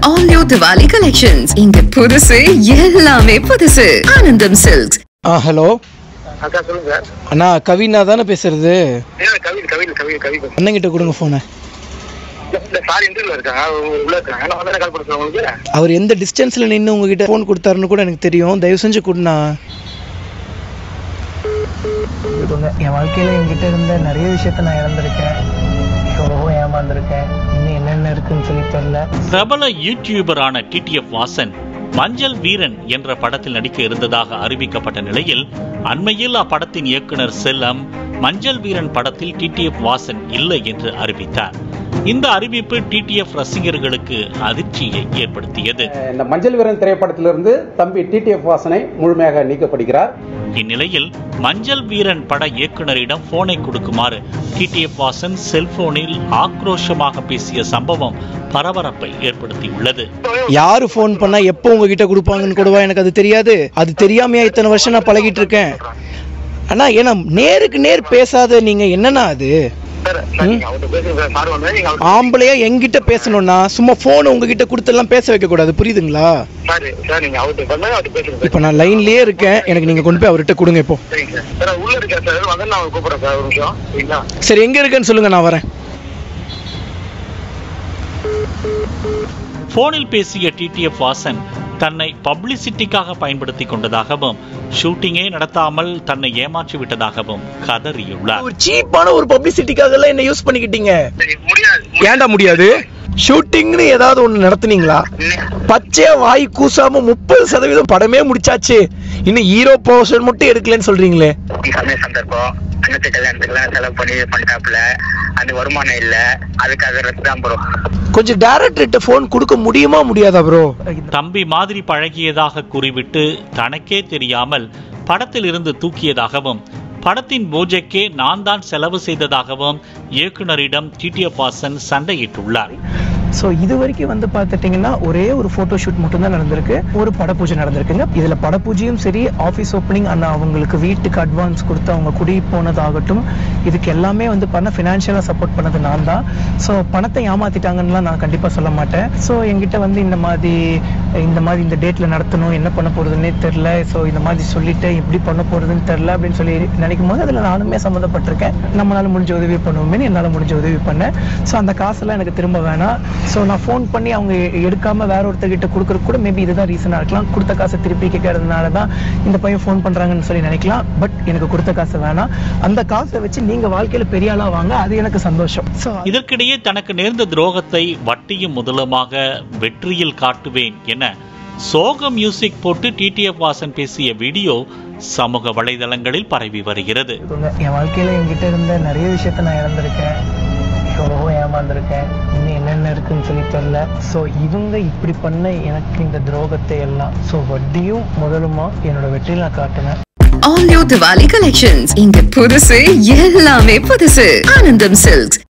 All new Diwali collections. இங்க புதுசு எல்லாமே புதுசு ஆனந்தம் சில்க்ஸ் ஆ ஹலோ அக்கா சொல்லுங்க சார் அண்ணா கவினா தானே பேசுறது இல்ல கவின் கவின் கவின் கவி பேசுறேன். அண்ணங்கிட்ட கொடுங்க ஃபோனை இல்ல, இல்ல சார் இன்டர்வியூல இருக்காங்க அவங்க உள்ள இருக்காங்க நான் வந்து கால் பண்ணுறேன் உங்களுக்கு அவர் எந்த டிஸ்டன்ஸில் நின்று உங்ககிட்ட ஃபோன் கொடுத்தாருன்னு கூட எனக்கு தெரியும் தயவு செஞ்சு கொடுண்ணா என் வாழ்க்கையில் என்கிட்ட இருந்த நிறைய விஷயத்த நான் இழந்திருக்கேன் எவ்வளவோ ஏமாந்துருக்கேன் இன்னும் என்னென்ன இருக்குன்னு சொல்லி தெரில பிரபல யூடியூபரான டிடிஎஃப் வாசன் மஞ்சள் வீரன் என்ற படத்தில் நடிக்க இருந்ததாக அறிவிக்கப்பட்ட நிலையில் அண்மையில் அப்படத்தின் இயக்குனர் செல்லம் மஞ்சள் வீரன் படத்தில் டிடிஎஃப் வாசன் இல்லை என்று அறிவித்தார் இந்த அறிவிப்பு டிடிஎஃப் ரசிகர்களுக்கு அதிர்ச்சியை ஏற்படுத்தியது இந்த மஞ்சள் வீரன் திரைப்படத்திலிருந்து தம்பி டிடிஎஃப் வாசனை முழுமையாக நீக்கப்படுகிறார் இந்நிலையில் மஞ்சள் வீரன் பட இயக்குனரிடம் போனை கொடுக்குமாறு டிடிஎஃப் வாசன் செல்போனில் ஆக்ரோஷமாக பேசிய சம்பவம் பரபரப்பை ஏற்படுத்தியுள்ளது யாரு ஃபோன் பண்ணா எப்போ உங்ககிட்ட கொடுப்பாங்கன்னு கூடவா எனக்கு அது தெரியாது அது தெரியாமையா இத்தனை வருஷம் நான் பழகிட்டு இருக்கேன் அண்ணா ஏன்னா நேருக்கு நேர் பேசாத நீங்க என்னண்ணா அது சார் சார் நீங்க அவர்கிட்ட பேசுங்க சார் சார் வந்து நீங்க அவர் ஆம்பளையா என்கிட்ட பேசணும்னா சும்மா போன் உங்ககிட்ட கொடுத்தெல்லாம் பேச வைக்க கூடாது புரியுதுங்களா சார் சார் நீங்க அவர்கிட்ட பண்ண அவர்கிட்ட பேசுங்க சார் இப்போ நான் லைன்லயே இருக்கேன் எனக்கு நீங்க கொண்டு போய் அவர்கிட்ட கொடுங்க இப்போ சரிங்க சார் சார் உள்ள இருக்கேன் சார் வந்து நான் அவரை கூப்பிடுறேன் சார் ஒரு நிமிஷம் சரிங்களா சரி எங்க இருக்குன்னு சொல்லுங்க நான் வரேன் போனில் பேசிய டிடிஎஃப் வாசன் தன்னை பப்ளிசிட்டிக்காக பயன்படுத்திக் கொண்டதாகவும் ஷூட்டிங்கே நடத்தாமல் தன்னை ஏமாற்றி விட்டதாகவும் கதறியுள்ளார் ஒரு சீப்பான ஒரு பப்ளிசிட்டிக்காக எல்லாம் என்ன யூஸ் பண்ணிக்கிட்டீங்க சரி முடியாது ஏன்டா முடியாது ஷூட்டிங்னு ஏதாவது ஒண்ணு நடத்துனீங்களா பச்சையா வாய் கூசாம முப்பது சதவீதம் படமே முடிச்சாச்சு இன்னும் ஹீரோ போர்ஷன் மட்டும் எடுக்கலன்னு சொல்றீங்களே சமய சந்தர்ப்பம் அன்னத்து கல்யாணத்துக்குலாம் செலவு பண்ணி பண்ணிட்டாப்புல அந்த வருமானம் இல்ல அதுக்காக ரத்து தான் ப்ரோ கொஞ்சம் டேரக்டர்கிட்ட ஃபோன் கொடுக்க முடியுமா முடியாதா ப்ரோ தம்பி மாதிரி பழகியதாக கூறிவிட்டு தனக்கே தெரியாமல் படத்தில் இருந்து தூக்கியதாகவும் படத்தின் பூஜைக்கே நான் தான் செலவு செய்ததாகவும் இயக்குனரிடம் டிடிஎஃப் வாசன் சண்டையிட்டுள்ளார் ஸோ இது வரைக்கும் வந்து பார்த்துட்டிங்கன்னா ஒரே ஒரு ஃபோட்டோ ஷூட் மட்டும்தான் நடந்திருக்கு ஒரு படப்பூஜை நடந்திருக்குங்க இதில் படப்பூஜையும் சரி ஆஃபீஸ் ஓப்பனிங் அண்ணா அவங்களுக்கு வீட்டுக்கு அட்வான்ஸ் கொடுத்து அவங்க குடி போனதாகட்டும் இதுக்கு எல்லாமே வந்து பண்ண ஃபினான்ஷியலாக சப்போர்ட் பண்ணது நான் தான் ஸோ பணத்தை ஏமாத்திட்டாங்கன்னுலாம் நான் கண்டிப்பாக சொல்ல மாட்டேன் ஸோ என்கிட்ட வந்து இந்த மாதிரி இந்த மாதிரி இந்த டேட்டில் நடத்தணும் என்ன பண்ண போகிறதுனே தெரில ஸோ இந்த மாதிரி சொல்லிட்டு எப்படி பண்ண போகிறதுன்னு தெரில அப்படின்னு சொல்லி நினைக்கும் போது அதில் நானுமே சம்மந்தப்பட்டிருக்கேன் நம்மளால முடிஞ்ச உதவி பண்ணுவோமே என்னால் முடிஞ்ச உதவி பண்ணேன் ஸோ அந்த காசெல்லாம் எனக்கு திரும்ப வேணாம் ஸோ நான் ஃபோன் பண்ணி அவங்க எ- எடுக்காம வேற ஒருத்தர்கிட்ட கொடுக்கறது கூட மேபி இதுதான் ரீசனாக இருக்கலாம் கொடுத்த காசை திருப்பி கேட்கறதுனால தான் இந்த பையன் ஃபோன் பண்ணுறாங்கன்னு சொல்லி நினைக்கலாம் பட் எனக்கு கொடுத்த காசு வேணாம் அந்த காசை வச்சு நீங்கள் வாழ்க்கையில் பெரிய ஆளாக வாங்க அது எனக்கு சந்தோஷம் ஸோ இதற்கிடையே தனக்கு நேர்ந்த துரோகத்தை வட்டியும் முதலுமாக வெற்றியில் காட்டுவேன் என சோக மியூசிக் போட்டு டிடிஎஃப் வாசன் பேசிய வீடியோ சமூக வலைதளங்களில் பரவி வருகிறது என் வாழ்க்கையில் என்கிட்ட இருந்த நிறைய விஷயத்த நான் இழந்திருக்கேன் எவ்வளவோ ஏமாந்துருக்கேன் இன்னும் என்னென்ன இருக்குன்னு சொல்லி தெரில ஸோ இவங்க இப்படி பண்ண எனக்கு இந்த துரோகத்தை எல்லாம் ஸோ வட்டியும் முதலுமா என்னோட வெற்றியில் நான் காட்டினேன் All new Diwali collections. இங்க புதுசு எல்லாமே புதுசு ஆனந்தம் சில்க்ஸ்